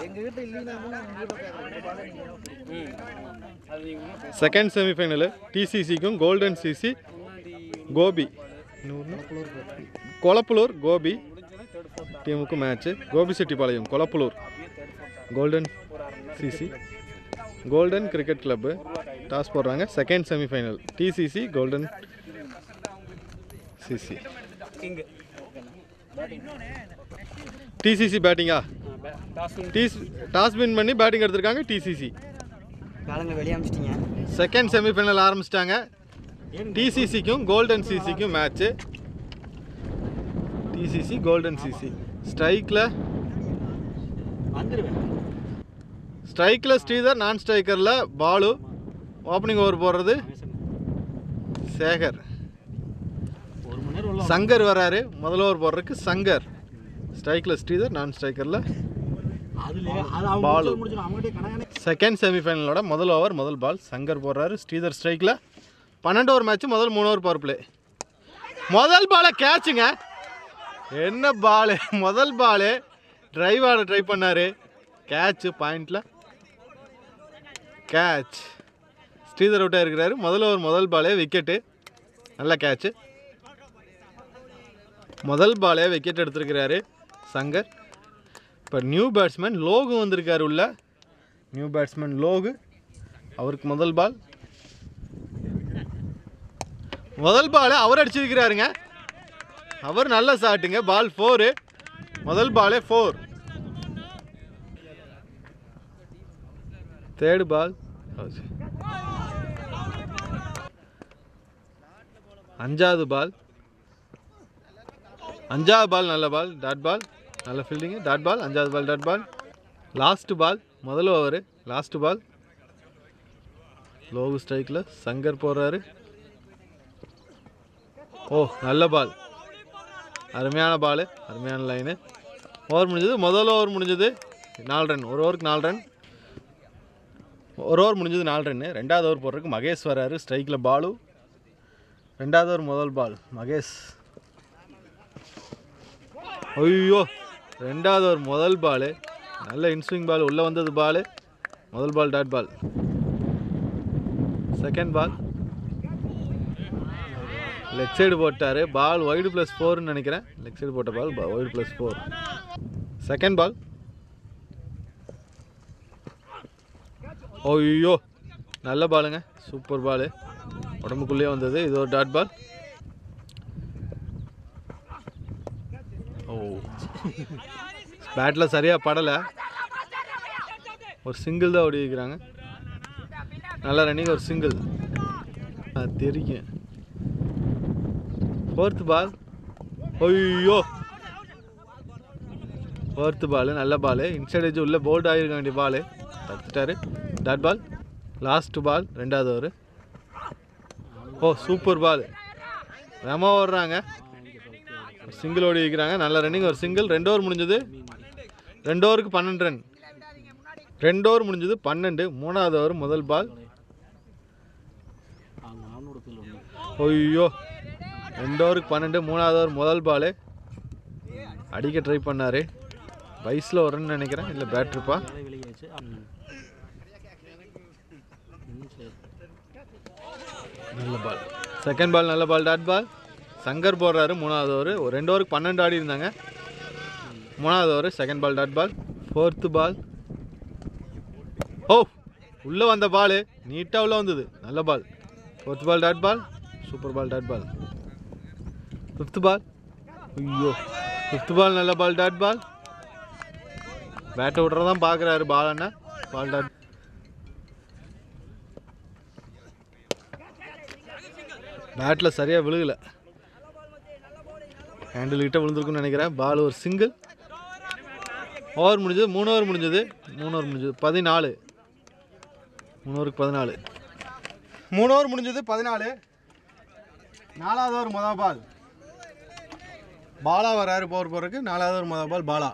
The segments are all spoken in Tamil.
செகண்ட் செமிஃபைனலு டிசிசிக்கும் கோல்டன் சிசி கோபி கொளப்பலூர் கோபி டீமுக்கு match Gobichettipalayam Kolappalur golden CC golden cricket club toss போடுறாங்க second semifinal TCC golden CC TCC பேட்டிங்கா டீஸ் டாஸ் வின் பண்ணி பேட்டிங் எடுத்திருக்காங்க டிசிசி காலங்க வெளியே அமிச்சிட்டிங்க செகண்ட் செமிஃபைனல் ஆரம்பிச்சிட்டாங்க டிசிசிக்கும் கோல்டன் சிசிக்கும் மேட்ச்சு டிசிசி கோல்டன் சிசி ஸ்ட்ரைக்கில் வந்துடுவேன் ஸ்ட்ரைக்கில் ஸ்ரீதர் நான் ஸ்ட்ரைக்கரில் பாலு ஓப்பனிங் ஓவர் போடுறது சேகர் ஒரு மணி நேரம் உள்ள சங்கர் வராரு முதல் ஓவர் போடுறதுக்கு சங்கர் ஸ்ட்ரைக்கில் ஸ்ரீதர் நான் ஸ்ட்ரைக்கரில் அதுல அது அவங்க பாலு. முடிச்சு- முடிச்சிடும் அவங்ககிட்ட கணக்கான செகண்ட் செமிஃபைனலோட முதல் ஓவர் முதல் பால் சங்கர் போடுறாரு ஸ்ரீதர் ஸ்ட்ரைக்கில் பன்னெண்டு ஓவர் மேட்ச் முதல் மூணு ஓவர் பவர் பிளே முதல் பாலை கேட்சுங்க என்ன பாலு முதல் பாலு டிரைவ் ஆட ட்ரை பண்ணாரு கேட்ச் பாயிண்டில் கேட்ச் ஸ்ரீதர் அவுட்டாக இருக்கிறாரு முதல் ஓவர் முதல் பாலே விக்கெட்டு நல்ல கேட்ச் முதல் பாலே விக்கெட் எடுத்திருக்கிறாரு சங்கர் இப்போ நியூ பேட்ஸ்மேன் லோகு வந்திருக்காரு உள்ள நியூ பேட்ஸ்மேன் லோகு அவருக்கு முதல் பால் முதல் பால் அவர் அடிச்சிருக்கிறாருங்க அவர் நல்ல ஷாட்டுங்க பால் ஃபோரு முதல் பாலே ஃபோர் தேர்டு பால் அஞ்சாவது பால் அஞ்சாவது பால் நல்ல பால் டாட் பால் நல்ல ஃபீல்டிங்கு டாட் பால் அஞ்சாவது பால் டாட் பால் லாஸ்ட் பால் முதல் ஓவர் லாஸ்ட் பால் லோவு ஸ்ட்ரைக்கில் சங்கர் போடுறாரு ஓ நல்ல பால் அருமையான பால் அருமையான லைனு ஓவர் முடிஞ்சது முதல் ஓவர் முடிஞ்சது நாலு ரன் ஒரு ஓவருக்கு நாலு ரன் ஒரு ஓவர் முடிஞ்சது நாலு ரன்னு ரெண்டாவது ஓவர் போடுறதுக்கு மகேஷ் வராரு ஸ்ட்ரைக்கில் பாலு ரெண்டாவது ஓவர் முதல் பால் மகேஷ் ஐயோ ரெண்டாவது ஒரு முதல் பால் நல்ல இன்ஸ்விங் பால் உள்ளே வந்தது பால் முதல் ball dot ball second ball leg side போட்டார் பால் ஒய்டு ப்ளஸ் ஃபோர்னு நினைக்கிறேன் லெக் சைடு போட்ட ball wide plus four second ball ஐயோ நல்ல பாலுங்க சூப்பர் பால் உடம்புக்குள்ளேயே வந்தது இது ஒரு டாட் பால் ஓ பேட்டில் சரியாக படலை ஒரு சிங்கிள் தான் ஓடி வைக்கிறாங்க நல்ல ரன்னிங் ஒரு சிங்கிள் தெரியும் ஃபோர்த்து பால் ஐயோ ஃபோர்த்து பால் நல்ல பால் இன்சைட் ஏஜ் உள்ளே போல்ட் ஆகிருக்க வேண்டிய பால் தடுத்துட்டாரு டாட் பால் லாஸ்ட் பால் ரெண்டாவது ஓவர் ஓ சூப்பர் பால் வேமா ஓடுறாங்க சிங்கிள் ஓடி வைக்கிறாங்க நல்ல ரன்னிங் ஒரு சிங்கிள் ரெண்டு ஓவர் முடிஞ்சது ரெண்டு ஓவருக்கு பன்னெண்டு ரன் ரெண்டு ஓவர் முடிஞ்சது பன்னெண்டு மூணாவது ஓவர் முதல் பால் அவங்க அவனோட ஒன்று ஐயோ ரெண்டு ஓவருக்கு பன்னெண்டு மூணாவது ஓவர் முதல் பால் அடிக்க ட்ரை பண்ணார் வயசில் வரும்னு நினைக்கிறேன் இல்லை பேட்ருப்பா வேலை வெளியாச்சு ம். ம், சரி நல்ல பால் செகண்ட் பால் நல்ல பால் டாட் பால் சங்கர் போடுறாரு மூணாவது ஓவர் ஒரு ரெண்டு ஓவருக்கு பன்னெண்டு ஆடி இருந்தாங்க மூணாவது over second ball dot ball fourth ball ஓ உள்ளே வந்த பால் நீட்டாக உள்ளே வந்தது நல்ல ball fourth ball dot ball super ball dot ball fifth ball ஐயோ ஃபிஃப்த் பால் நல்ல பால் டாட் பால் பேட்டை விட்றதான் பார்க்குறாரு பால் அண்ணா பால் டாட் பேட்டில் சரியாக விழுகல ஹேண்டில் கிட்ட விழுந்திருக்குன்னு நினைக்கிறேன் பால் ஒரு சிங்கிள் ஓவர் முடிஞ்சது மூணு ஓவர் முடிஞ்சது மூணு ஓவர் முடிஞ்சது பதினாலு மூணு ஓவருக்கு பதினாலு மூணு ஓவர் முடிஞ்சது பதினாலு நாலாவது ஓவர் மொதல் பால் பாலா வராரு போர் போறதுக்கு நாலாவது ஓவர் மொதல் பால் பாலா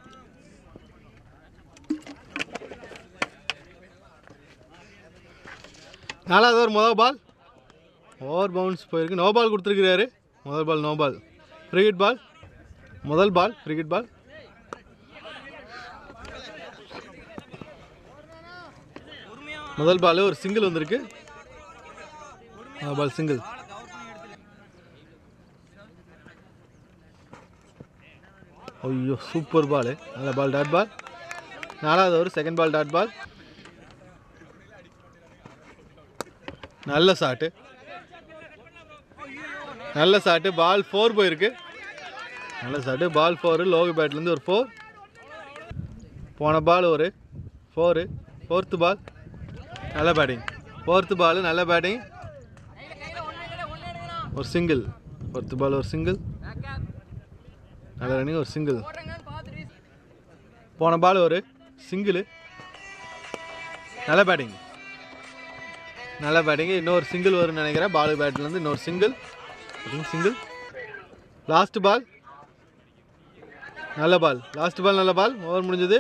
நாலாவது ஓவர் மொதல் பால் ஓவர் பவுன்ஸ் போயிருக்கு நோ பால் கொடுத்துருக்கிறாரு முதல் பால் நோ பால் ஃப்ரீகிட் பால் முதல் பால் ஃப்ரீகிட் பால் முதல் பால் ஒரு சிங்கிள் வந்திருக்கு பால் சிங்கிள் ஐயோ சூப்பர் பால் நல்ல பால் டாட் பால் நாலாவது ஒரு செகண்ட் பால் டாட் பால் நல்ல ஷாட்டு நல்ல ஷாட்டு பால் ஃபோர் போயிருக்கு நல்ல ஷாட்டு பால் ஃபோரு லோகு பேட்லேருந்து ஒரு ஃபோர் போன பால் ஒரு ஃபோரு ஃபோர்த்து பால் நல்ல பேட்டிங் ஃபோர்த்து பால் நல்ல பேட்டிங் ஒரு சிங்கிள் ஃபோர்த்து பால் ஒரு சிங்கிள் நல்ல ரன்னிங் ஒரு சிங்கிள் போன பால் ஒரு சிங்கிள் நல்ல பேட்டிங் நல்ல பேட்டிங் இன்னொரு சிங்கிள் வரும்னு நினைக்கிறேன் பால் பேட்லேருந்து இன்னொரு சிங்கிள் சிங்கிள் லாஸ்ட் பால் நல்ல பால் லாஸ்ட் பால் நல்ல பால் ஓவர் முடிஞ்சது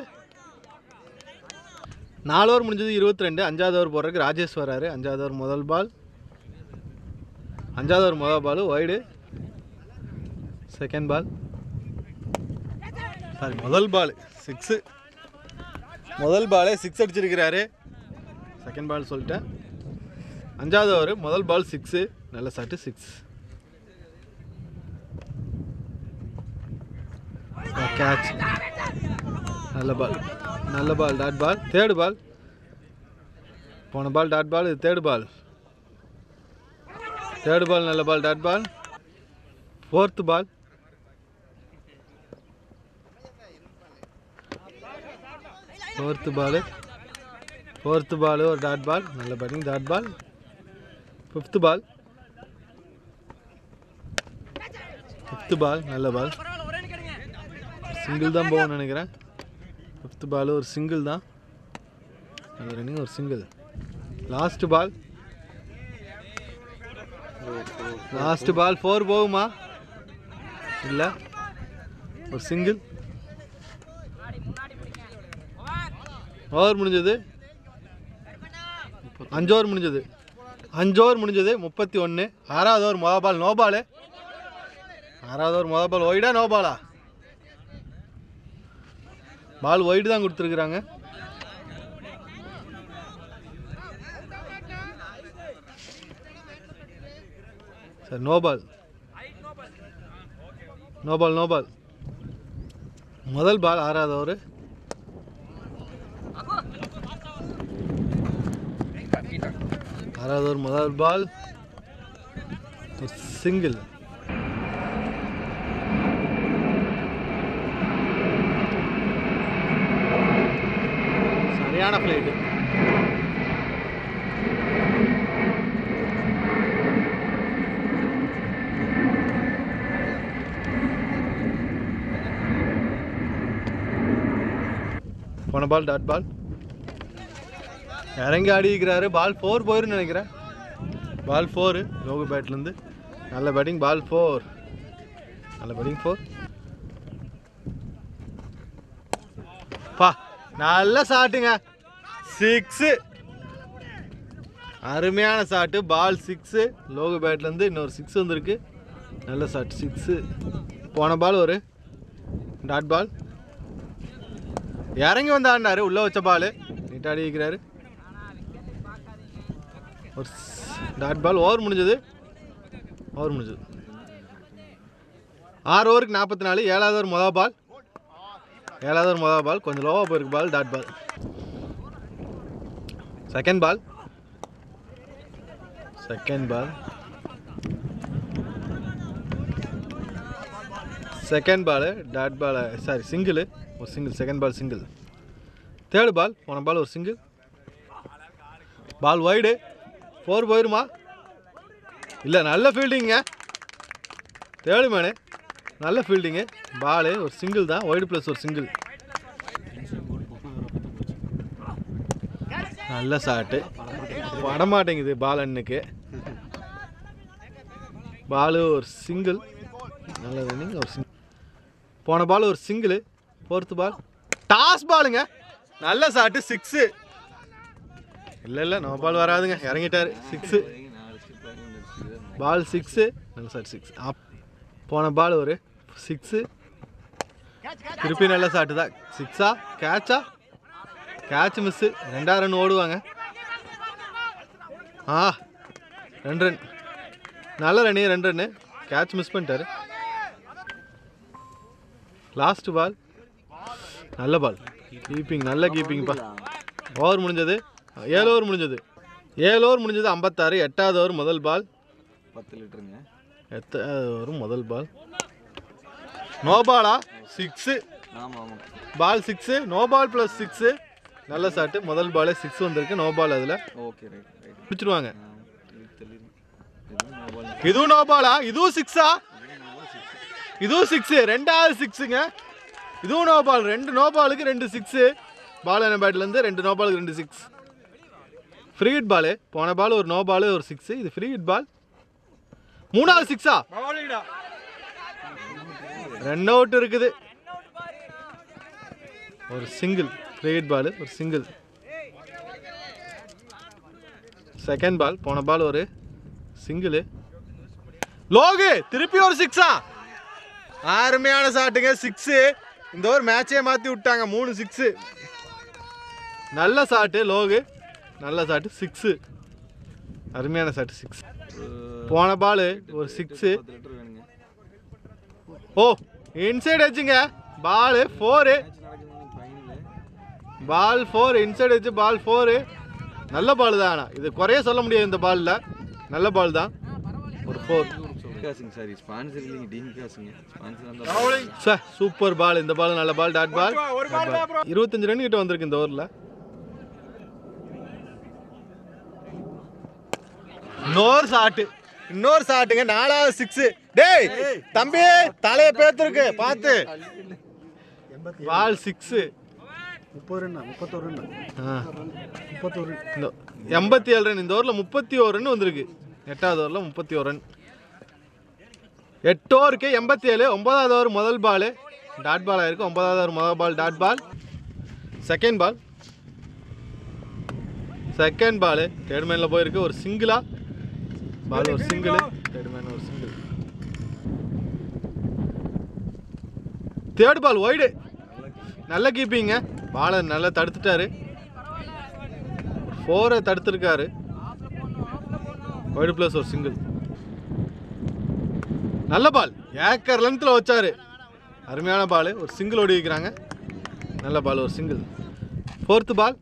நாலு ஓவர் முடிஞ்சது இருபத்தி ரெண்டு அஞ்சாவது ஓவர் போடுறதுக்கு ராஜேஷ் வராரு அஞ்சாவது ஓவர் முதல் பால் அஞ்சாவது ஓவர் முதல் ball wide second ball sorry முதல் பால் சிக்ஸு முதல் பாலே சிக்ஸ் அடிச்சிருக்கிறாரு செகண்ட் பால் சொல்லிட்டேன் அஞ்சாவது ஓவர் முதல் பால் சிக்ஸு நல்ல சாட்டு சிக்ஸ் கேட்ச் நல்ல பால் நல்ல பால் டாட் பால் தேர்டு பால் போன பால் டாட் பால் இது தேர்டு பால் தேர்டு பால் நல்ல பால் dot ball fourth ball fourth ball fourth ball ஒரு டாட் பால் நல்ல batting dot ball fifth ball fifth ball நல்ல பால் சிங்கிள் தான் போகும்னு நினைக்கிறேன் ஃபிஃப்த்து பால் ஒரு சிங்கிள் தான் நல்ல ரன்னிங் ஒரு single last ball last ball four போகுமா இல்லை ஒரு சிங்கிள் ஓவர் முடிஞ்சது அஞ்சு ஓவர் முடிஞ்சது அஞ்சு ஓவர் முடிஞ்சது முப்பத்தி ஒன்று ஆறாவது ஓவர் மொதல் பால் நோ பால் ஆறாவது ஓவர் மொதல் பால் ஒய்டா நோ பாலா பால் ஒய்டு தான் கொடுத்துருக்குறாங்க sir no ball no ball no ball முதல் பால் ஆறாவது ஓவர் ஆறாவது ஒரு முதல் பால் சிங்கிள் சரியான ஃப்ளைட்டு போன பால் டாட் பால் இறங்கி ஆடிக்கிறாரு பால் ஃபோர் போயிருன்னு நினைக்கிறேன் பால் ஃபோரு லோகு பேட்லேருந்து நல்ல பேட்டிங் பால் ஃபோர் நல்ல பேட்டிங் ஃபோர் பா நல்ல ஷாட்டுங்க சிக்ஸு அருமையான ஷாட்டு பால் சிக்ஸு லோகு பேட்லேருந்து இன்னொரு சிக்ஸ் வந்திருக்கு நல்ல ஷாட் சிக்ஸு போன பால் ஒரு டாட் பால் இறங்கி வந்து ஆடினாரு உள்ளே வச்ச பால் நீட்டாக அடிக்கிறாரு ஒரு டாட் பால் ஓவர் முடிஞ்சது ஓவர் முடிஞ்சது ஆறு ஓவருக்கு நாற்பத்தி நாலு ஏழாவது ஒரு மொதல் பால் ஏழாவது ஒரு மொதல் பால் கொஞ்சம் லோவாக போயிருக்கு ball dot ball second ball second ball second ball dot ball sorry single ஒரு single second ball single third ball போன பால் ஒரு சிங்கிள் பால் வைடு ஃபோர் போயிருமா இல்லை நல்ல ஃபீல்டிங்க தேர்டு மேனு நல்ல ஃபீல்டிங்கு பாலு ஒரு சிங்கிள் தான் ஒய்டு ப்ளஸ் ஒரு சிங்கிள் நல்ல ஷாட்டு படமாட்டேங்குது பால் அண்ணுக்கு பாலு ஒரு சிங்கிள் நல்ல ரன்னிங் ஒரு சிங்கிள் போன பால் ஒரு சிங்கிள் ஃபோர்த்து பால் டாஸ் பாலுங்க நல்ல ஷாட்டு சிக்ஸு இல்லை இல்லை நோ பால் வராதுங்க இறங்கிட்டாரு சிக்ஸு பால் சிக்ஸு நல்ல ஷாட் சிக்ஸ் அப் போன பால் ஒரு சிக்ஸு திருப்பி நல்ல ஷாட்டு தான் சிக்ஸா கேட்சா கேட்ச் மிஸ்ஸு ரெண்டாயிரம் ரன் ஓடுவாங்க ஆ ரெண்டு ரன் நல்ல ரன் ரெண்டு ரன்னு கேட்ச் மிஸ் பண்ணிட்டாரு லாஸ்ட் பால் நல்ல பால் கீப்பிங் நல்ல கீப்பிங்ப்பா ஓவர் முடிஞ்சது ஏழு ஓவர் முடிஞ்சது ஏழு ஓவர் முடிஞ்சது ஐம்பத்தாறு எட்டாவது ஓவர் முதல் பால் பத்து லிட்டருங்க எட்டாவது ஓவர் முதல் பால் நோ பாலா சிக்ஸு ஆமாம் ஆமாம் ball six no ball plus six நல்ல ஷாட்டு முதல் பாலே சிக்ஸ் வந்திருக்கு நோ பால் அதில் ஓகே ரைட் ரைட் பிடிச்சிருவாங்க தெரியுது எதுவும் மொபைல் இதுவும் நோ பாலா இதுவும் சிக்ஸா இதுவும் சிக்ஸு ரெண்டாவது சிக்ஸுங்க இதுவும் நோ பால் ரெண்டு நோ பாலுக்கு ரெண்டு சிக்ஸு பால் என்ன பேட்லேருந்து ரெண்டு நோ பாலுக்கு ரெண்டு சிக்ஸ் ஃப்ரீ ஹிட் பாலு போன பால் ஒரு நோ பால் ஒரு சிக்ஸு இது ஃப்ரீ ஹிட் பால் மூணாவது சிக்ஸா ரன் அவுட் இருக்குது ஒரு சிங்கிள் ஃப்ரீ ஹிட் பால் ஒரு சிங்கிள் செகண்ட் பால் போன பால் ஒரு சிங்கிள் லோகு திருப்பி ஒரு சிக்ஸா அருமையான ஷாட்டுங்க சிக்ஸு இந்த ஒரு மேட்சே மாற்றி விட்டாங்க மூணு சிக்ஸு நல்ல ஷாட்டு லோகு நல்ல ஷாட்டு சிக்ஸு அருமையான ஷாட்டு சிக்ஸ் போன பால் ஒரு சிக்ஸு பத்து லிட்டர் வேணுங்க ஓ இன்சைட் வச்சுங்க பால் ஃபோரு மேட்ச் நடக்குது ஃபைனல் பால் ஃபோர் இன்சைட் வச்சு பால் ஃபோரு நல்ல பால் தான் ஆனால் இது குறைய சொல்ல முடியாது இந்த பாலில் நல்ல பால் தான் ஒரு ஃபோர் காசுங்க சாரி ஸ்பான்சர் இல்லைங்க டீம் காசுங்க ஸ்பான்சர் அந்த சார் சூப்பர் பால் இந்த பால் நல்ல பால் டாட் பால் இருபத்தஞ்சு ரன் கிட்ட வந்திருக்கு இந்த ஓவரில் இன்னொரு ஷாட்டு இன்னொரு ஷாட்டுங்க நாலாவது சிக்ஸ் டேய் தம்பி தலைய பேத்துருக்கு பார்த்து பால் சிக்ஸ் முப்பது ரன் முப்பத்தோரு ரன் முப்பத்தோரு ரன் இந்த எண்பத்தி ஏழு ரன் இந்த ஓவரில் முப்பத்தி ஒரு ரன் வந்திருக்கு எட்டாவது ஓவரில் முப்பத்தி ஒரு ரன் எட்டு ஓவருக்கு எண்பத்தி ஏழு ஒன்பதாவது ஓவர் முதல் பால் டாட் பால் ஆயிருக்கு ஒன்பதாவது ஓவர் முதல் ball dot ball second ball second ball third மேனில் போயிருக்கு ஒரு சிங்கிளா பால் ஒரு சிங்கிள் தேர்ட் மேன் ஒரு சிங்கிள் தேர்ட் பால் ஒய்டு நல்ல கீப்பிங்க பாலை நல்லா தடுத்துட்டாரு ஃபோரை தடுத்துருக்காரு ஒய்டு ப்ளஸ் ஒரு சிங்கிள் நல்ல பால் ஏக்கர் லென்த்தில் வச்சாரு அருமையான பால் ஒரு சிங்கிள் ஓடி வைக்கிறாங்க நல்ல பால் ஒரு சிங்கிள் ஃபோர்த்து பால்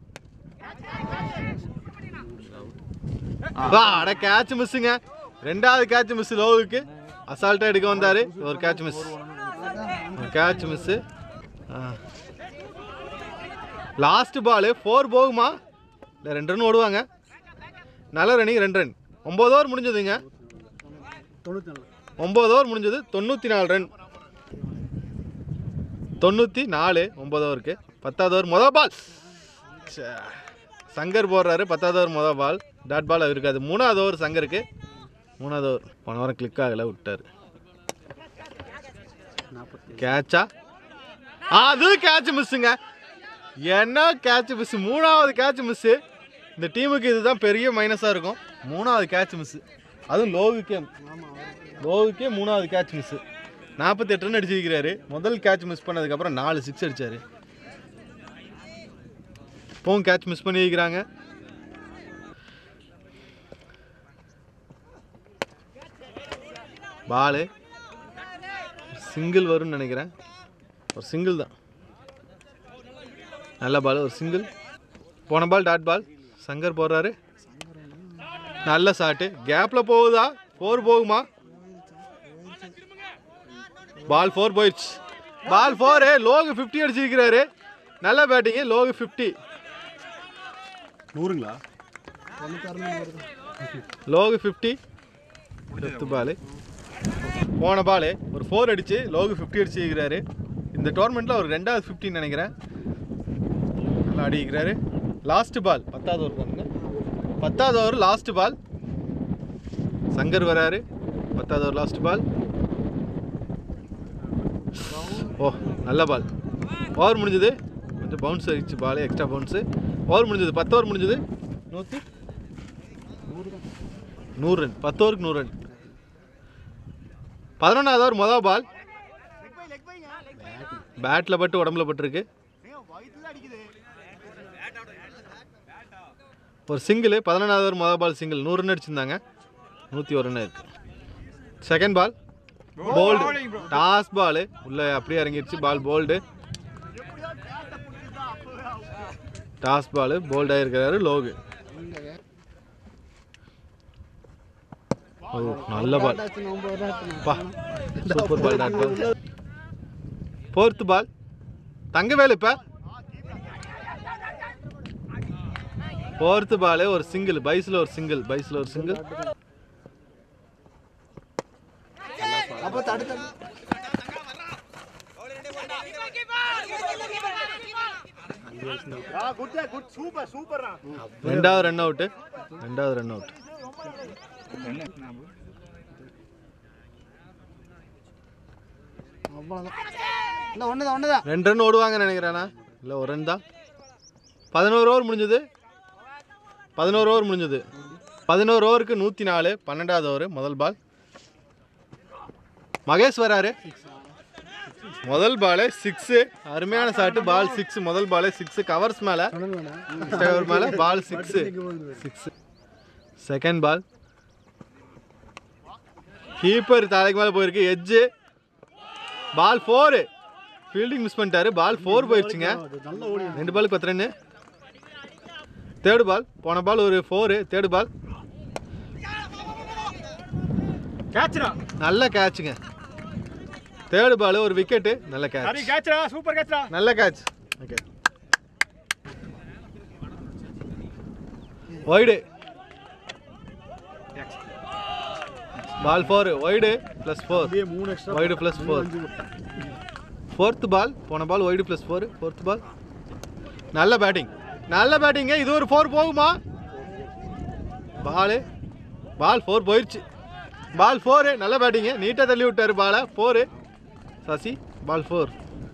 வா அட கேட்ச் மிஸ்ஸுங்க ரெண்டாவது கேட்ச் மிஸ் லோவுக்கு அசால்ட்டாக எடுக்க வந்தார் ஒரு catch miss catch miss last ball four போகுமா இல்லை ரெண்டு ரன் ஓடுவாங்க நல்ல ரன்னிங் ரெண்டு ரன் ஒம்பது ஓவர் முடிஞ்சதுங்க தொண்ணூற்றி நாலு ஒம்பது ஓவர் முடிஞ்சது தொண்ணூற்றி நாலு ரன் தொண்ணூற்றி நாலு ஒம்பது ஓவருக்கு பத்தாவது ஓவர் மொதல் பால் ச்சே. சங்கர் போடுறாரு பத்தாவது ஓவர் மொதல் பால் டாட் பால் இருக்காது மூணாவது ஓவர் சங்கருக்கு மூணாவது ஓவர் போன வாரம் கிளிக் ஆகலை விட்டார் நாற்பத்தி கேட்சா அது கேட்ச் மிஸ்ஸுங்க என்ன கேட்ச் மிஸ் மூணாவது கேட்ச் மிஸ்ஸு இந்த டீமுக்கு இதுதான் பெரிய மைனஸாக இருக்கும் மூணாவது கேட்ச் மிஸ்ஸு அதுவும் லோவுக்கே லோவுக்கே மூணாவது கேட்ச் மிஸ்ஸு நாற்பத்தெட்டு ரன் அடிச்சிருக்கிறாரு முதல் கேட்ச் மிஸ் பண்ணதுக்கப்புறம் நாலு சிக்ஸ் அடிச்சாரு இப்போவும் கேட்ச் மிஸ் பண்ணியிருக்கிறாங்க பாலு சிங்கிள் வரும்னு நினைக்கிறேன் ஒரு சிங்கிள் தான் நல்ல பால் ஒரு சிங்கிள் போன பால் டாட் பால் சங்கர் போடுறாரு நல்ல ஷாட்டு கேப்பில் போகுதா ஃபோர் போகுமா பால் ஃபோர் போயிடுச்சு பால் ஃபோரு லோகு ஃபிஃப்டி அடிச்சிருக்கிறாரு நல்ல பேட்டிங்கு லோகு ஃபிஃப்டி நூறுங்களா லோகு ஃபிஃப்டி ஃபிஃப்த் பால் போன பால் ஒரு ஃபோர் அடிச்சு லோகு ஃபிஃப்டி அடிச்சிருக்கிறாரு இந்த டோர்னமெண்ட்டில் ஒரு ரெண்டாவது ஃபிஃப்டின்னு நினைக்கிறேன் நல்லா அடிக்கிறாரு லாஸ்ட் பால் பத்தாவது ஓவர் தானுங்க பத்தாவது ஓவர் லாஸ்ட் பால் சங்கர் வராரு பத்தாவது ஓவர் லாஸ்ட் பால் ஓ நல்ல பால் ஓவர் முடிஞ்சது கொஞ்சம் பவுன்ஸ் ஆயிடுச்சு பால் எக்ஸ்ட்ரா பவுன்ஸு ஓவர் முடிஞ்சது பத்து ஓவர் முடிஞ்சது நூற்றி நூறு ரன் பத்து ஓவருக்கு நூறு ரன் பதினொன்றாவது ஓவர் மொதல் பால் பேட்டில் பட்டு உடம்புல பட்டிருக்கு ஒரு சிங்கிள் பதினொன்றாவது ஒரு மொதல் பால் சிங்கிள் நூறு ரன் அடிச்சிருந்தாங்க நூற்றி ஒரு ரன் இருக்கு second ball bowled toss ball உள்ளே அப்படியே இறங்கிடுச்சு பால் போல்டு டாஸ் பால் போல்டாக இருக்கிறாரு லோகு ஓ நல்ல பால் பா super ball dot ball fourth ball Thangavelu இப்போ ஃபோர்த்து பால் ஒரு சிங்கிள் பைஸில் ஒரு சிங்கிள் பைஸில் ஒரு சிங்கிள் அப்போ தடுக்க ரெண்டாவது ரன் அவுட்டு ரெண்டாவது ரன் அவுட் அவ்வளோதான் இல்லை ஒன்று தான் ஒன்று தான் ரெண்டு ரன் ஓடுவாங்கன்னு நினைக்கிறேண்ணா இல்லை ஒரு ரன் தான் பதினோரு ஓவர் முடிஞ்சது பதினோரு ஓவர் முடிஞ்சது பதினோரு ஓவருக்கு நூற்றி நாலு பன்னெண்டாவது ஓவர் முதல் பால் மகேஷ் வராரு முதல் பாலே சிக்ஸு அருமையான சாட்டு பால் சிக்ஸ் முதல் பாலே சிக்ஸு கவர்ஸ் மேலே கவர் மேலே ball six six second ball keeper தலைக்கு மேலே போயிருக்கு edge ball four fielding miss பண்ணிட்டாரு பால் ஃபோர் போயிடுச்சுங்க நல்ல ஓடி ரெண்டு பாலுக்கு பத்து ரன்னு தேர்டு பால் போன பால் ஒரு ஃபோரு தேர்டு பால் கேட்ச்ரா நல்ல கேட்சுங்க தேர்டு பால் ஒரு விக்கெட்டு நல்ல ஹரி கேட்ச் கேட்ச்ரா சூப்பர் கேட்ச்ரா நல்ல catch okay wide ball four wide plus four அப்படியே மூணு extra wide plus four fourth ball போன ball wide plus four fourth ball நல்ல பேட்டிங் நல்ல பேட்டிங்க இது ஒரு ஃபோர் போகுமா பாலு பால் ஃபோர் போயிடுச்சு பால் ஃபோரு நல்ல பேட்டிங்கு நீட்டாக தள்ளி விட்டாரு பாலை four Sasi ball four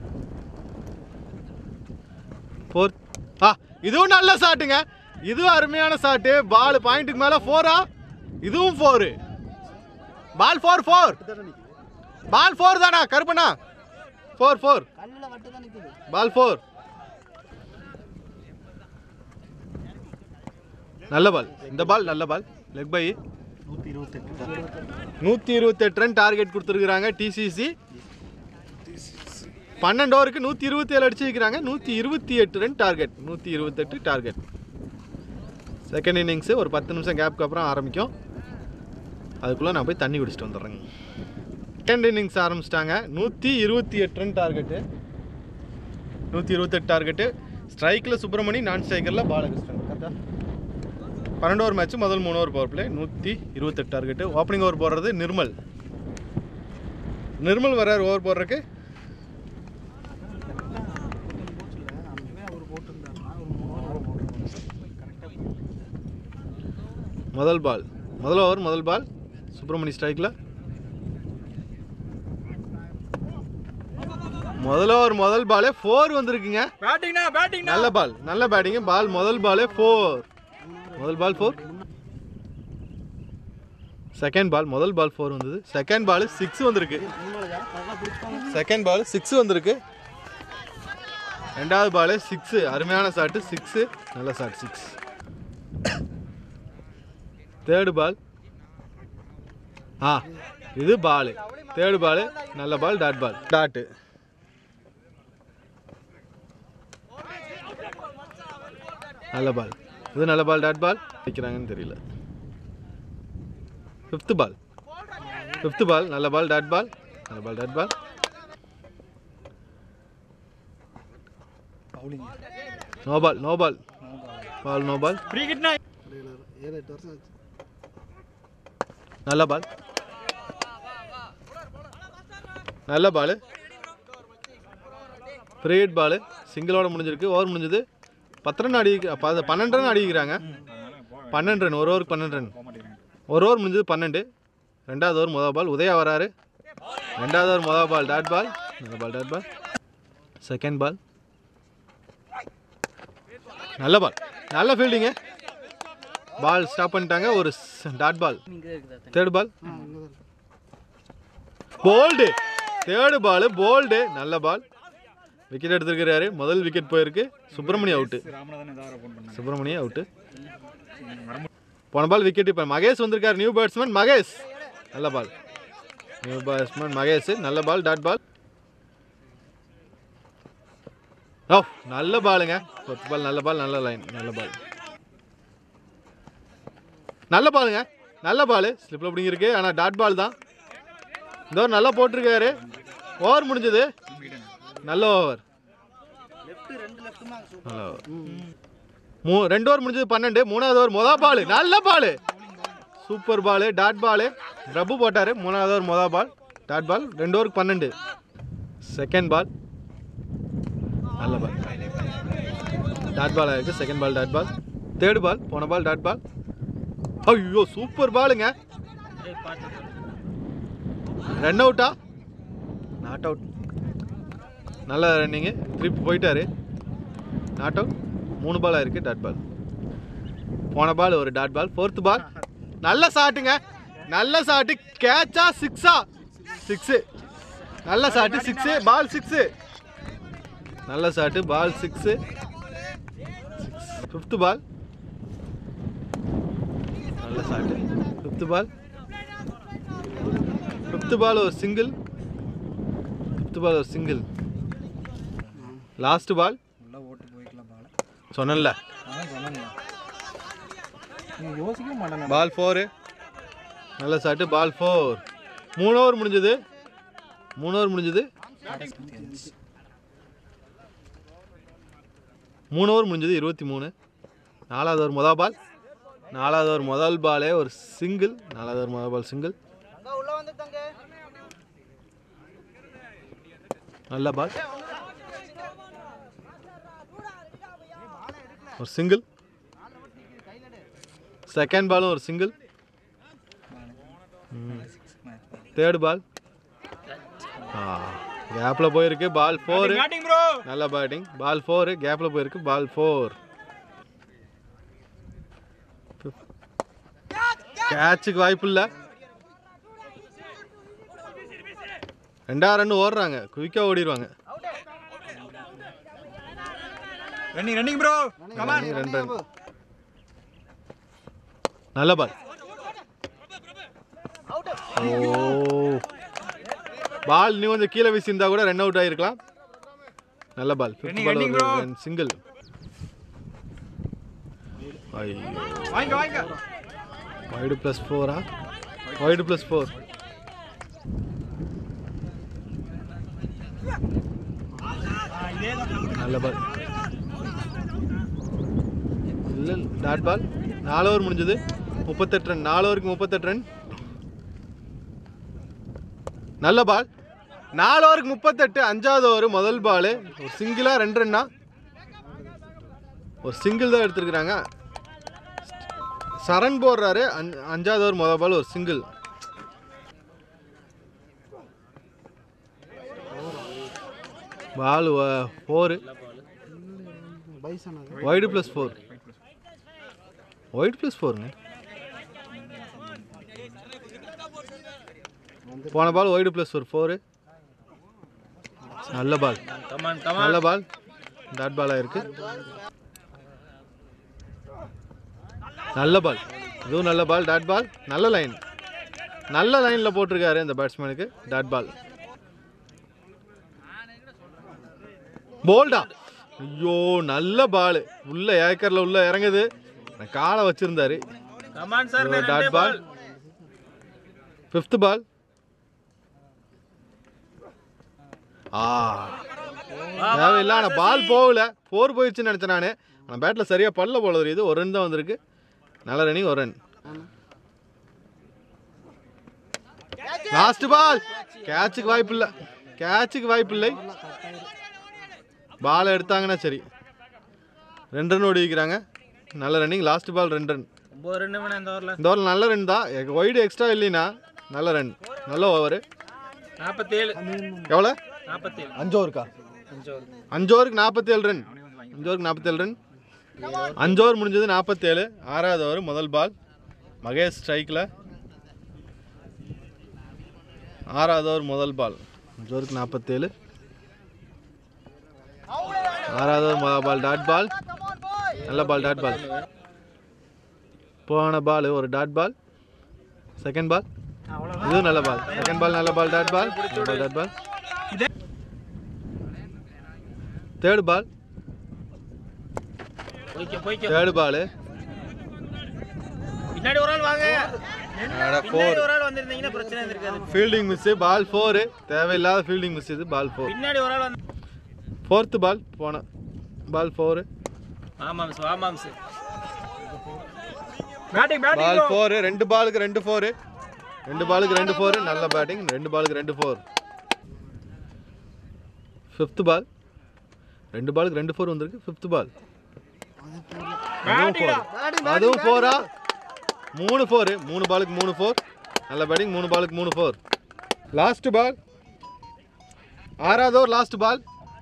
four ஆ இதுவும் நல்ல ஷாட்டுங்க இதுவும் அருமையான ஷாட்டு பால் பாயிண்ட்டுக்கு மேலே ஃபோரா இதுவும் four ball four four ball four தானா கருப்பண்ணா ஃபோர் ஃபோர் கல்லில் வட்டு தான் நிற்குது பால் ஃபோர் நல்ல பால் இந்த பால் நல்ல பால் லெக் பை நூற்றி இருபத்தெட்டு நூற்றி இருபத்தெட்டு ரன் டார்கெட் கொடுத்துருக்குறாங்க டிசிசி பன்னெண்டு ஓவருக்கு நூற்றி இருபத்தி ஏழு அடிச்சிருக்கிறாங்க நூற்றி இருபத்தி எட்டு ரன் டார்கெட் நூற்றி இருபத்தெட்டு டார்கெட் செகண்ட் இன்னிங்ஸு ஒரு பத்து நிமிஷம் கேப்க்கு அப்புறம் ஆரம்பிக்கும் அதுக்குள்ளே நான் போய் தண்ணி குடிச்சிட்டு வந்துடுறேங்க செகண்ட் இன்னிங்ஸ் ஆரம்பிச்சிட்டாங்க நூற்றி இருபத்தி எட்டு ரன் டார்கெட்டு நூற்றி இருபத்தெட்டு டார்கெட்டு ஸ்ட்ரைக்கில் சுப்பிரமணி நான் ஸ்ட்ரைக்கரில் பாலகிருஷ்ணன் கரெக்டாக பன்னெண்டு ஓவர் மேட்ச் முதல் மூணு ஓவர் பவர் பிளே நூற்றி இருபத்தெட்டு டார்கெட்டு ஓப்பனிங் ஓவர் போடுறது நிர்மல் நிர்மல் வர்றார் ஓவர் போடுறதுக்கு முதல் பால் முதல் ஓவர் முதல் பால் சுப்பிரமணி ஸ்ட்ரைக்கில் முதல் ஓவர் முதல் பாலே ஃபோர் வந்திருக்குங்க பேட்டிங்னா பேட்டிங்னா நல்ல பால் நல்ல பேட்டிங் பால் முதல் பாலே ஃபோர் முதல் பால் ஃபோர் செகண்ட் பால் முதல் பால் ஃபோர் வந்தது செகண்ட் பால் சிக்ஸ் வந்திருக்கு செகண்ட் பால் சிக்ஸ் வந்திருக்கு ரெண்டாவது பால் சிக்ஸு அருமையான ஷாட்டு சிக்ஸு நல்ல ஷாட் சிக்ஸ் தேர்டு பால் ஆ இது பால் தேர்டு பால் நல்ல பால் டாட் பால் டாட்டு நல்ல பால் இது நல்ல பால் டாட் பால் வைக்கிறாங்கன்னு தெரியல ஃபிஃப்த்து பால் ஃபிஃப்த்து பால் நல்ல பால் டாட் பால் நல்ல பால் dot ball bowling no ball no ball ball no ball free கிட்னா ஏழு எட்டு வருஷம் ஆச்சு நல்ல பால் நல்ல பால் ஃப்ரீ ஹிட் பால் சிங்கிளோட முடிஞ்சிருக்கு ஓவர் முடிஞ்சது பத்து ரன் அடி ப- பன்னெண்டு ரன் அடிக்கிறாங்க பன்னெண்டு ரன் ஒரு ஓவருக்கு பன்னெண்டு ரன் ஒரு ஓவர் முடிஞ்சது பன்னெண்டு ரெண்டாவது ஓவர் முதல் பால் உதயா வராரு ரெண்டாவது ஓவர் முதல் பால் டாட் பால் நல்ல பால் டாட் பால் செகண்ட் பால் நல்ல பால் நல்ல ஃபீல்டிங்கு பால் ஸ்டாப் பண்ணிட்டாங்க ஒரு dot ball third ball bowled third ball bowled நல்ல பால் விக்கெட் எடுத்திருக்கிறாரு முதல் விக்கெட் போயிருக்கு சுப்பிரமணி அவுட்டு ராமநாதன் ஏதாவது ஃபோன் பண்ணாங்க சுப்பிரமணி அவுட்டு போன பால் விக்கெட் இப்போ மகேஷ் வந்திருக்காரு நியூ பேட்ஸ்மேன் மகேஷ் நல்ல பால் நியூ பேட்ஸ்மேன் மகேஷ் நல்ல பால் டாட் பால் ஓ நல்ல பாலுங்க பத்து பால் நல்ல பால் நல்ல லைன் நல்ல பால் நல்ல பாலுங்க நல்ல பால் ஸ்லிப்பில் பிடிங்கிருக்கு ஆனால் டாட் பால் தான் இந்த ஓவர் நல்லா போட்டிருக்காரு ஓவர் முடிஞ்சது நல்ல ஓவர் நல்ல ஓவர் மூ ரெண்டு ஓவர் முடிஞ்சது பன்னெண்டு மூணாவது ஓவர் மொதல் பால் நல்ல பால் சூப்பர் பால் டாட் பால் பிரபு போட்டார் மூணாவது ஓவர் மொதல் பால் டாட் பால் ரெண்டு ஓவருக்கு பன்னெண்டு செகண்ட் பால் நல்ல பால் டாட் பால் ஆயிருக்கு second ball dot ball third ball போன பால் டாட் பால் ஐயோ சூப்பர் பாலுங்க ரன் அவுட்டா நாட் அவுட் நல்ல ரன்னிங்கு திருப்பி போயிட்டாரு நாட் அவுட் மூணு பால் ஆயிருக்கு டாட் பால் போன பால் ஒரு டாட் பால் ஃபோர்த் பால் நல்ல ஷாட்டுங்க நல்ல ஷாட்டு கேட்சா சிக்ஸா சிக்ஸு நல்ல ஷாட்டு சிக்ஸு பால் சிக்ஸு நல்ல shot ball six fifth ball நல்ல shot fifth ball fifth ball ஒரு சிங்கிள் ஃபிஃப்த் பால் ஒரு சிங்கிள் லாஸ்ட் பால் உள்ள ஓட்டு போய்க்கலாம் பால சொன்னேன்ல அதான் சொன்னேன் நீ யோசிக்க மாட்டேன் பால் ஃபோரு நல்ல ஷாட்டு பால் ஃபோர் மூணு ஓவர் முடிஞ்சது மூணு ஓவர் முடிஞ்சது மூணு ஓவர் முடிஞ்சது இருபத்தி மூணு நாலாவது ஓவர் மொதல் பால் நாலாவது ஓவர் முதல் பாலே ஒரு சிங்கிள் நாலாவது ஓவர் முதல் பால் சிங்கிள் நல்ல பால் ஒரு சிங்கிள் செகண்ட் பாலும் ஒரு சிங்கிள் தேர்ட் பால் கேப்பில் போயிருக்கு பால் ஃபோரு பேட்டிங் ப்ரோ நல்ல பேட்டிங் பால் ஃபோரு கேப்பில் போயிருக்கு பால் ஃபோர் கேட்சுக்கு வாய்ப்பு இல்லை ரெண்டாயிரம் ரன் ஓடுறாங்க குயிக்காக ஓடிடுவாங்க ரன்னிங் ரன்னிங் ப்ரோ கமான் ரெண்டு ரன் நல்ல பால் ஓ பால் இன்னும் கொஞ்சம் கீழே வீசியிருந்தா கூட ரன் அவுட் ஆகிருக்கலாம் நல்ல ball fifth Running, ball running, ஒரு bro. சிங்கிள் ஐயோ வாங்க வாங்க வைடு ப்ளஸ் ஃபோரா வைடு ப்ளஸ் ஃபோர் நல்ல பால் இல்லை டாட் பால் நாலு ஓவர் முடிஞ்சது முப்பத்தெட்டு ரன் நாலு ஓவருக்கு முப்பத்தெட்டு ரன் நல்ல பால் நாலு ஓவருக்கு முப்பத்தெட்டு அஞ்சாவது ஓவர் முதல் பால் ஒரு சிங்கிளா ரெண்டு ரன்னா ஒரு சிங்கிள் தான் எடுத்திருக்கிறாங்க சரண் போடுறாரு அஞ்- அஞ்சாவது ஓவர் முதல் பால் ஒரு சிங்கிள் பால் ஃபோரு பைசன் அது wide plus four wide plus ஃபோருங்க போன பால் ஒய்டு ப்ளஸ் ஒரு ஃபோரு நல்ல பால் கமான் நல்ல பால் டாட் பாலாக இருக்கு நல்ல பால் இதுவும் நல்ல பால் டாட் பால் நல்ல லைன் நல்ல லைனில் போட்டிருக்காரு இந்த பேட்ஸ்மேனுக்கு டாட் பால் போல்டா ஐயோ நல்ல பால் உள்ள ஏக்கரில் உள்ள இறங்குது நான் காலை வச்சிருந்தாரு come on sir dot ball fifth ball ஆ தேவையில்லை ஆனால் பால் போகல ஃபோர் போயிடுச்சுன்னு நினச்சேன் நான் ஆனால் பேட்டில் சரியாக பல்ல போல தெரியுது ஒரு ரன் தான் வந்திருக்கு நல்ல ரன்னிங் ஒரு ரன் லாஸ்ட் பால் கேட்சுக்கு வாய்ப்பு இல்லை கேட்சுக்கு வாய்ப்பு இல்லை பால் எடுத்தாங்கன்னா சரி ரெண்டு ரன் ஓடி வைக்கிறாங்க நல்ல ரன்னிங் லாஸ்ட் பால் ரெண்டு ரன் ஒம்பது ரெண்டு மணி இந்த ஓவரில் இந்த ஓவர் நல்ல ரன் தான் ஒய்டு எக்ஸ்ட்ரா இல்லைனா நல்ல ரன் நல்ல ஓவர் நாற்பத்தேழு எவ்வளோ நாற்பத்தேழு அஞ்சு ஓவருக்கா அஞ்சு ஓவர் அஞ்சு ஓவருக்கு நாற்பத்தேழு ரன் அஞ்சு ஓவருக்கு நாற்பத்தேழு ரன் அஞ்சு ஓவர் முடிஞ்சது நாற்பத்தேழு ஆறாவது ஓவர் முதல் பால் மகேஷ் ஸ்ட்ரைக்கில் ஆறாவது ஓவர் முதல் பால் அஞ்சு ஓவருக்கு நாற்பத்தேழு ஆறாவது over மொதல் பால் டாட் பால் நல்ல பால் டாட் பால் போன பால் ஒரு டாட் பால் செகண்ட் பால் இதுவும் நல்ல பால் செகண்ட் பால் நல்ல பால் dot ball dot ball third ball போய்க்க போய்க்க தேர்ட் பால் பின்னாடி ஒரு ஆள் வாங்க ஃபோர் பின்னாடி ஒரு ஆள் வந்திருந்தீங்கன்னா பிரச்சனை இருந்திருக்காது ஃபீல்டிங் மிஸ் பால் ஃபோரு தேவையில்லாத ஃபீல்டிங் மிஸ் இது பால் ஃபோர் பின்னாடி ஒரு ஆள் வந்து ஃபோர்த்து பால் போன பால் ஃபோரு ஆமாம் சார் ஆமாம் சார் பேட்டிங் பால் ஃபோரு ரெண்டு பாலுக்கு ரெண்டு ஃபோரு ரெண்டு பாலுக்கு ரெண்டு ஃபோரு நல்ல பேட்டிங் ரெண்டு பாலுக்கு ரெண்டு ஃபோர் ஃபிஃப்த் பால் ரெண்டு பாலுக்கு ரெண்டு ஃபோர் வந்திருக்கு ஃபிஃப்த் பால் அதுவும் ஃபோர் அதுவும் ஃபோரா மூணு ஃபோரு மூணு பாலுக்கு மூணு ஃபோர் நல்ல பேட்டிங் மூணு பாலுக்கு மூணு ஃபோர் லாஸ்ட் பால் ஆறாவது ஓவர் லாஸ்ட் பால்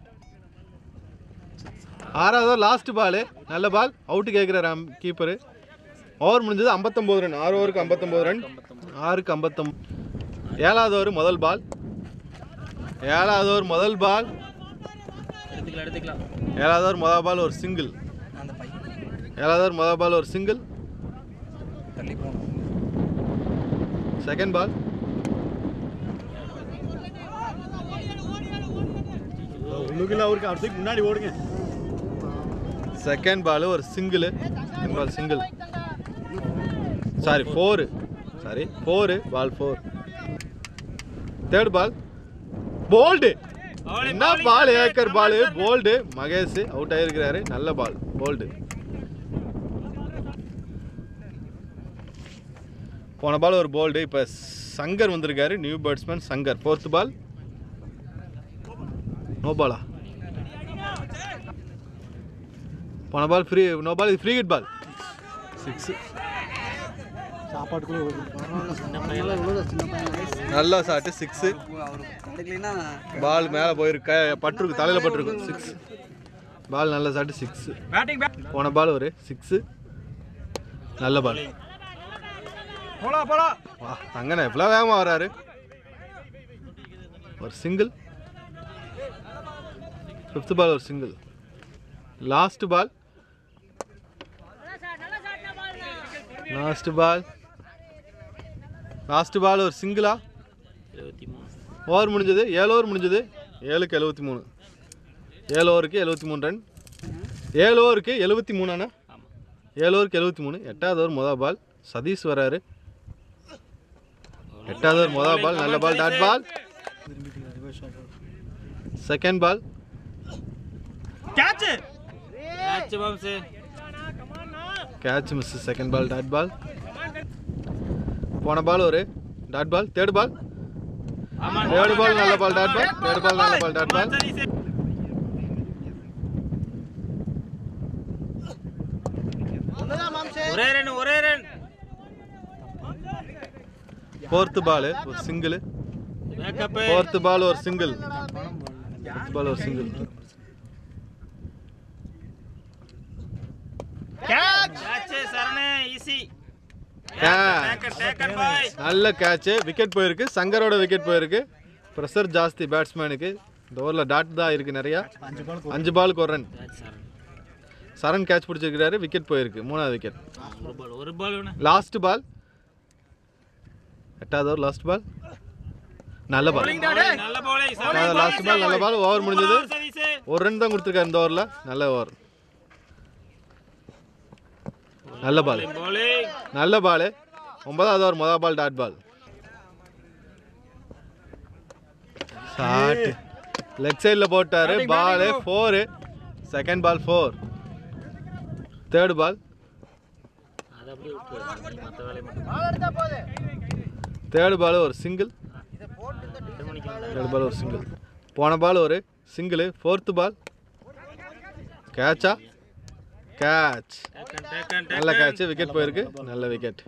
ஆறாவது ஓவர் லாஸ்ட் பால் நல்ல பால் அவுட்டு கேட்குறாரு கீப்பரு ஓவர் முடிஞ்சது ஐம்பத்தொம்போது ரன் ஆறு ஓவருக்கு ஐம்பத்தொம்போது ரன் ஆறுக்கு ஐம்பத்தொம் ஏழாவது ஓவர் முதல் பால் ஏழாவது ஓவர் முதல் பால் எடுத்துக்கலாம் எடுத்துக்கலாம் ஏழாவது ஓவர் முதல் பால் ஒரு சிங்கிள் அந்த பையன் ஏழாவது ஓவர் முதல் பால் ஒரு சிங்கிள் தள்ளி போகணும் செகண்ட் பால் உள்ளுக்குள்ள அவருக்கு அடுத்துக்கு முன்னாடி ஓடுங்க செகண்ட் பால் ஒரு single second ball single sorry four sorry four ball four third ball bowled என்ன பால் ஏக்கர் பால் போல்டு மகேஷ் அவுட் ஆயிருக்கிறாரு நல்ல பால் போல்டு போன பால் ஒரு போல்டு இப்போ சங்கர் வந்திருக்காரு new batsman Shankar fourth ball no பாலா போன பால் ஃப்ரீ நோ பால் இது ஃப்ரீ ஹிட் பால் சிக்ஸ் சாப்பாட்டுக்குள்ள ஓடுங்க பரவாயில்ல இவ்வளோ சின்ன பையன் நல்ல ஷாட்டு சிக்ஸு கிடைக்கலன்னா பால் மேலே போயிருக்கு பட்டிருக்கு தலையில் பட்டிருக்கு சிக்ஸ் பால் நல்ல ஷாட்டு சிக்ஸ் பேட்டிங் பேட் போன பால் ஒரு சிக்ஸு நல்ல பால் போலா போலா வா தங்கண்ணே இவ்வளோ வேகமாக வராரு ஒரு சிங்கிள் ஃபிஃப்த் பால் ஒரு single last ball last ball last ball ஒரு சிங்கிளா இருபத்தி மூணு ஓவர் முடிஞ்சது ஏழு ஓவர் முடிஞ்சது ஏழுக்கு எழுபத்தி மூணு ஏழு ஓவருக்கு எழுபத்தி மூணு ரன் ஏழு ஓவருக்கு எழுபத்தி மூணாண்ணா ஆமாம் ஏழு ஓவருக்கு எழுபத்தி மூணு எட்டாவது ஓவர் மொதல் பால் சதீஷ் வராரு எட்டாவது ஓவர் மொதல் பால் நல்ல பால் dot ball second ball catch catch பாம்ஸ் catch miss second ball dot ball போன பால் ஒரு டாட் பால் தேர்ட் பால் ஆமா தேர்ட் பால் நல்ல பால் டாட் பால் தேர்ட் பால் நல்ல பால் டாட் பால் சரி சரி ஒரே ரன் ஒரே ரன் ஃபோர்த்து பால் ஒரு சிங்கிள் பேக்கப் ஃபோர்த்து பால் ஒரு சிங்கிள் ஃபோர்த் பால் ஒரு சிங்கிள் கேட்ச் சரணே ஈஸி Catch. டேக்கன் பாய் நல்ல கேட்சு விக்கெட் போயிருக்கு சங்கரோட விக்கெட் போயிருக்கு ப்ரெஷர் ஜாஸ்தி பேட்ஸ்மேனுக்கு இந்த ஓவரில் டாட் தான் இருக்குது நிறையா அஞ்சு பால் அஞ்சு பாலுக்கு ஒரு ரன் சரண் சரண் கேட்ச் பிடிச்சிருக்கிறாரு விக்கெட் போயிருக்கு மூணாவது விக்கெட் ஒரு பால் ஒரு பால் வேணும் லாஸ்ட் பால் எட்டாவது ஓவர் லாஸ்ட் பால் நல்ல பால் நல்ல பாலே லாஸ்ட் பால் நல்ல பால் ஓவர் முடிஞ்சது சதீஷ் ஒரு ரன் தான் கொடுத்துருக்காரு இந்த ஓவரில் நல்ல ஓவர் நல்ல பால் பாலே நல்ல பால் ஒன்பதாவது ஓவர் மொதல் ball dot ball shot leg சைடில் போட்டாரு ball four second ball four third ball அது அப்படியே விட்டு நீ மற்ற வேலையை மட்டும் தேர்ட் பால் ஒரு சிங்கிள் எட்டு மணிக்கு வந்தா. தேர்ட் பால் ஒரு சிங்கிள் போன பால் ஒரு சிங்கிள் ஃபோர்த்து பால் கேட்சா கேட்ச் டேக்கன் டேக்கன் நல்ல கேட்ச் விக்கெட் போயிருக்கு நல்ல விக்கெட்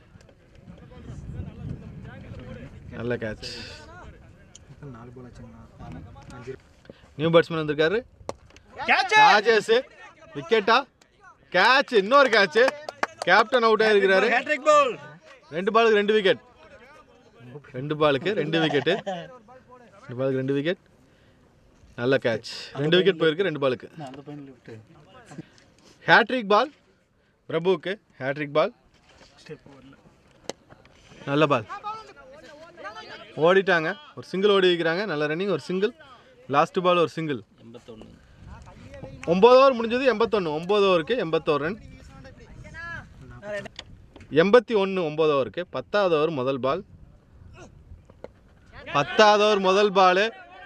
நல்ல கேட்ச் நாலு பால் ஆச்சுங்கண்ணா அஞ்சு நியூ பேட்ஸ்மேன் வந்திருக்காரு கேட்ச் ராஜேஷ் விக்கெட்டா கேட்ச் இன்னொரு கேட்ச் கேப்டன் அவுட் ஆயிருக்கிறாரு ஹேட்ரிக் பால் ரெண்டு பாலுக்கு ரெண்டு விக்கெட் ரெண்டு பாலுக்கு ரெண்டு விக்கெட்டு ரெண்டு பாலுக்கு ரெண்டு விக்கெட் நல்ல கேட்ச் ரெண்டு விக்கெட் போயிருக்கு ரெண்டு பாலுக்கு நான் அந்த பையன் விட்டு ஹேட்ரிக் பால் பிரபுவுக்கு ஹேட்ரிக் பால் ஸ்டெப் வரல நல்ல பால் ஓடிட்டாங்க ஒரு சிங்கிள் ஓடி வைக்கிறாங்க நல்ல ரன்னிங் ஒரு சிங்கிள் லாஸ்ட் பால் ஒரு சிங்கிள் எண்பத்தொன்று ஒம்பது ஓவர் முடிஞ்சது எண்பத்தொன்று ஒம்பது ஓவருக்கு எண்பத்தோரு ரன் எண்பத்தி ஒன்று ஒம்பது ஓவருக்கு பத்தாவது ஓவர் முதல் பால் பத்தாவது ஓவர் முதல் பால்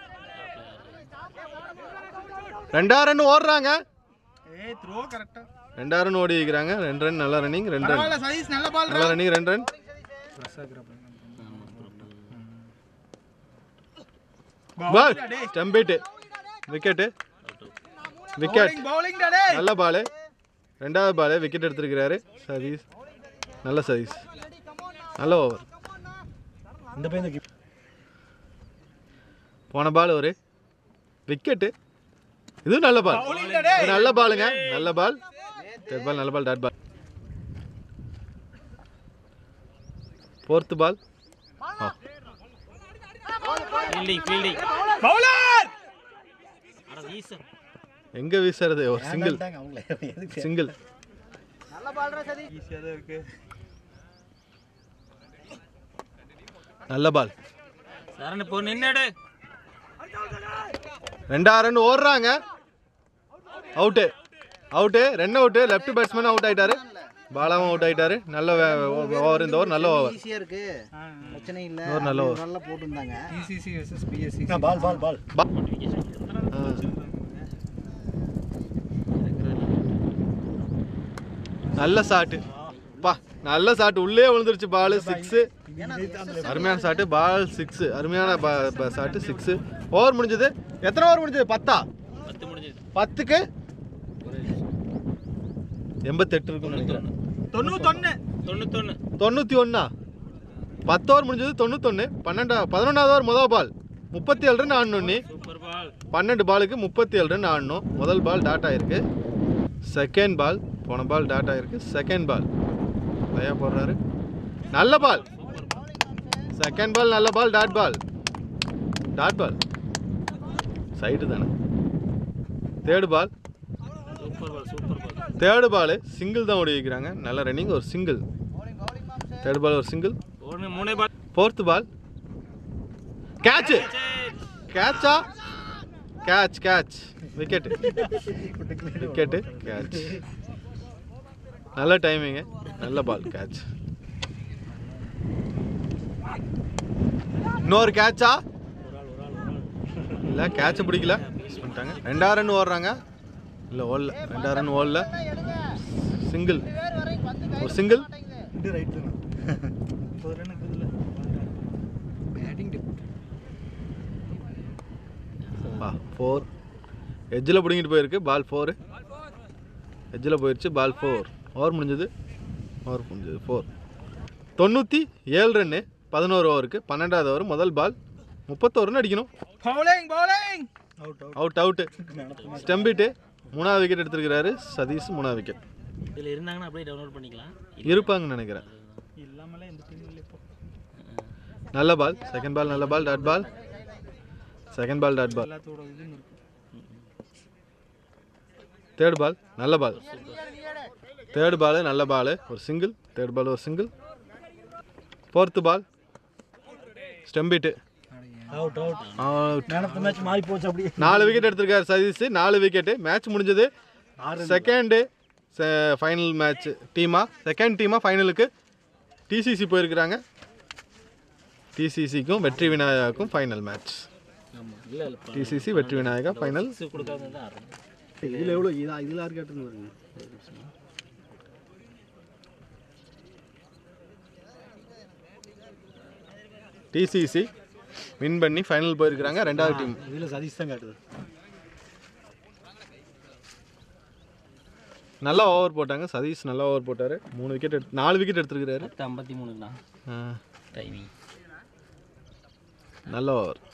ரெண்டாயிரம் ரன் ஓடுறாங்க ஏய் த்ரோ கரெக்டா ரெண்டாயிரம் ரன் ஓடி வைக்கிறாங்க ரெண்டு ரன் நல்ல ரன்னிங் ரெண்டு ரன் சதீஷ் நல்ல பால் நல்ல ரன்னிங் ரெண்டு run ball stumped wicket wicket bowling டே நல்ல பால் ரெண்டாவது பால் விக்கெட் எடுத்திருக்கிறாரு சதீஷ் நல்ல சதீஷ் நல்ல ஓவர் இந்த பையன் போன பால் ஒரு விக்கெட்டு இது நல்ல பால் இது நல்ல பாலுங்க நல்ல பால் டெட் பால் நல்ல பால் dot ball fourth ball fielding fielding bowler அட வீச எங்கே வீசுறது ஒரு சிங்கிள் அவங்களே எதுக்கு சிங்கிள் ஈஸியாக தான் இருக்கு நல்ல பால் சரண் இப்போ நின்னுடு ரெண்டாயிரம் ரன் ஓடுறாங்க அவுட்டு அவுட்டு ரெண்டு அவுட்டு லெஃப்ட் பேட்ஸ்மேன் அவுட் ஆயிட்டாரு பாலாவும் அவுட் ஆயிட்டாரு நல்ல ஓவர் இந்த ஓவர் நல்ல ஓவர் ஈஸியா இருக்கு பிரச்சனை இல்ல ஒரு நல்ல அது நல்லா போட்டிருந்தாங்க ECC versus BSC ball ball ball நல்ல ஷாட்டு பா நல்ல ஷாட் உள்ளே விழுந்துருச்சு பால் சிக்ஸு அருமையான ஷாட்டு பால் சிக்ஸு அருமையான ஷாட்டு சிக்ஸு ஓவர் முடிஞ்சது எத்தனை ஓவர் முடிஞ்சது பத்தா பத்து முடிஞ்சது பத்துக்கு எண்பத்தெட்டு இருக்கும்னு நினைக்கிறேன் தொண்ணூத்தொன்னு தொண்ணூத்தொன்று தொண்ணூற்றி ஒன்றா பத்து ஓவர் முடிஞ்சது தொண்ணூத்தொன்று பன்னெண்டா பதினொன்றாவது ஓவர் முதல் பால் முப்பத்தி ஏழு ரன் ஆடணும் சூப்பர் பால் பன்னெண்டு பாலுக்கு முப்பத்தி ஏழு ரன் ஆடணும் முதல் பால் டாட் ஆயிருக்கு செகண்ட் பால் போன பால் டாட் ஆயிருக்கு செகண்ட் பால் தயா போடுறாரு நல்ல பால் செகண்ட் பால் நல்ல பால் dot ball dot ball side தானே third ball super ball super ball third ball single தான் ஓடி வைக்கிறாங்க நல்ல ரன்னிங் ஒரு சிங்கிள் தேர்ட் பால் ஒரு சிங்கிள் ஒன்று மூணே பால் ஃபோர்த்து பால் கேட்ச் கேட்சா catch catch wicket wicket catch நல்ல டைமிங்கு நல்ல பால் கேட்ச் இன்னொரு கேட்சா இல்லை கேட்சை பிடிக்கல மிஸ் பண்ணிட்டாங்க ரெண்டாயிரம் ரன் ஓடுறாங்க இல்லை ஓடல ரெண்டாயிரம் ரன் ஓடல சிங்கிள் ஒரு சிங்கிள் இது ரைட் தானே முப்பது ரன் இருக்குதுல்ல பேட்டிங் ஃபோர் எட்ஜில் பிடிங்கிட்டு போயிருக்கு பால் ஃபோரு எட்ஜில் போயிடுச்சு பால் ஃபோர் ஓவர் முடிஞ்சது ஓவர் முடிஞ்சது ஃபோர் தொண்ணூற்றி ஏழு ரன்னு பதினோரு ஓவருக்கு பன்னெண்டாவது ஓவர் முதல் பால் முப்பத்தோரு ரன் அடிக்கணும் bowling bowling out out out out stumped மூணாவது விக்கெட் எடுத்திருக்கிறாரு சதீஷ் மூணாவது விக்கெட் இதில் இருந்தாங்கன்னா அப்படியே டவுன்லோட் பண்ணிக்கலாம் இருப்பாங்கன்னு நினைக்கிறேன் இல்லாமலே எந்த டீம் இல்லை இப்போ நல்ல பால் செகண்ட் பால் நல்ல பால் dot ball second ball dot ball எல்லாத்தோட இதுவும் இருக்கு தேர்ட் பால் நல்ல பால் தேர்ட் பால் நல்ல பால் ஒரு சிங்கிள் தேர்ட் பால் ஒரு single fourth ball stumped out out out நடத்த மேட்ச் மாறி போச்சு அப்படியே நாலு விக்கெட் எடுத்திருக்காரு சதீஷ் நாலு விக்கெட்டு மேட்ச் முடிஞ்சது செகண்டு ஃபைனல் மேட்ச் டீமா செகண்ட் டீமா ஃபைனலுக்கு டிசிசி போயிருக்கிறாங்க டிசிசிக்கும் வெற்றி விநாயகாவுக்கும் ஃபைனல் மேட்ச் ஆமாம் இல்லை இல்லை டிசிசி வெற்றி விநாயகா ஃபைனல் சிக்ஸ் கொடுக்காம தான் ஆடுறோம் இதில் எவ்வளோ இதா இதில் யார் கேட்டுன்னு வருங்க டிசிசி வின் பண்ணி ஃபைனல் போயிருக்கிறாங்க ரெண்டாவது டீம் இதில் சதீஷ் தான் காட்டுது நல்லா ஓவர் போட்டாங்க சதீஷ் நல்லா ஓவர் போட்டார் மூணு விக்கெட் எடுத்து நாலு விக்கெட் எடுத்திருக்கிறாரு பத்து ஐம்பத்தி மூணுங்கண்ணா ஆ, டைமிங் நல்ல ஓவர்